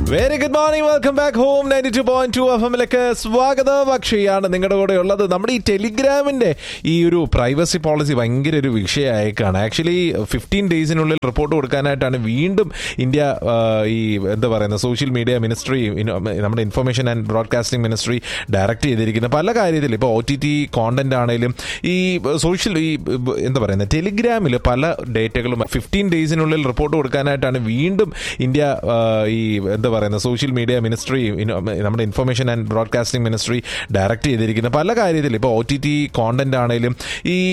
very good morning welcome back home ninety two point two F എമ്മിലേക്ക് സ്വാഗതം അക്ഷയാണ് നിങ്ങളുടെ കൂടെ ഉള്ളത് നമ്മുടെ ഈ ടെലിഗ്രാമിന്റെ ഈ ഒരു പ്രൈവസി പോളിസി ഭയങ്കര ഒരു വിഷയമായേക്കാണ് ആക്ച്വലി ഫിഫ്റ്റീൻ ഡേയ്സിനുള്ളിൽ റിപ്പോർട്ട് കൊടുക്കാനായിട്ടാണ് വീണ്ടും ഇന്ത്യ ആ, ഈ എന്താ പറയുന്നത് സോഷ്യൽ മീഡിയ മിനിസ്ട്രി നമ്മുടെ information and broadcasting ministry direct ചെയ്തിരിക്കുന്ന പല കാര്യത്തിൽ ഇപ്പോൾ ഒ ടി ടി കോണ്ടന്റ് ആണെങ്കിലും ഈ സോഷ്യൽ ഈ എന്താ പറയുന്നത് ടെലിഗ്രാമിൽ പല ഡേറ്റകളും ഫിഫ്റ്റീൻ ഡേയ്സിനുള്ളിൽ റിപ്പോർട്ട് കൊടുക്കാനായിട്ടാണ് വീണ്ടും ഇന്ത്യ ആ, ഈ എന്താ പറയുന്നത് സോഷ്യൽ മീഡിയ മിനിസ്ട്രി നമ്മുടെ information and broadcasting ministry direct ചെയ്തിരിക്കുന്ന പല കാര്യത്തിൽ ഇപ്പോൾ ഒ ടി ടി കോണ്ടന്റ് ആണെങ്കിലും ഈ